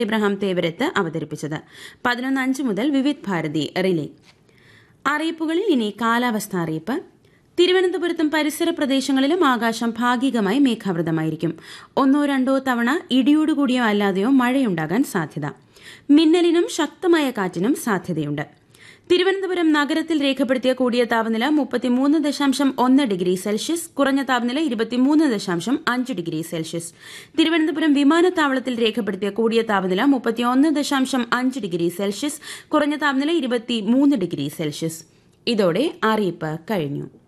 ഇബ്രഹാം തേവരത്ത് അവതരിപ്പിച്ചത് പതിനൊന്ന് അഞ്ച് മുതൽ വിവിധ് ഭാരതി റിലേ അറിയിപ്പുകളിൽ ഇനി കാലാവസ്ഥ അറിയിപ്പ് തിരുവനന്തപുരത്തും പരിസര പ്രദേശങ്ങളിലും ആകാശം ഭാഗികമായി മേഘാവൃതമായിരിക്കും ഒന്നോ രണ്ടോ തവണ ഇടിയോടുകൂടിയോ അല്ലാതെയോ മഴയുണ്ടാകാൻ സാധ്യത മിന്നലിനും ശക്തമായ കാറ്റിനും സാധ്യതയുണ്ട് തിരുവനന്തപുരം നഗരത്തിൽ രേഖപ്പെടുത്തിയ കൂടിയ താപനില മുപ്പത്തിമൂന്ന് ദശാംശം ഒന്ന് ഡിഗ്രി സെൽഷ്യസ് കുറഞ്ഞ താപനില ഇരുപത്തിമൂന്ന് ദശാംശം അഞ്ച് ഡിഗ്രി സെൽഷ്യസ് തിരുവനന്തപുരം വിമാനത്താവളത്തിൽ രേഖപ്പെടുത്തിയ കൂടിയ താപനില മുപ്പത്തിയൊന്ന് ദശാംശം അഞ്ച് ഡിഗ്രി സെൽഷ്യസ് കുറഞ്ഞ താപനില ഇരുപത്തിമൂന്ന് ഡിഗ്രി സെൽഷ്യസ് ഇതോടെ അറിയിപ്പ് കഴിഞ്ഞു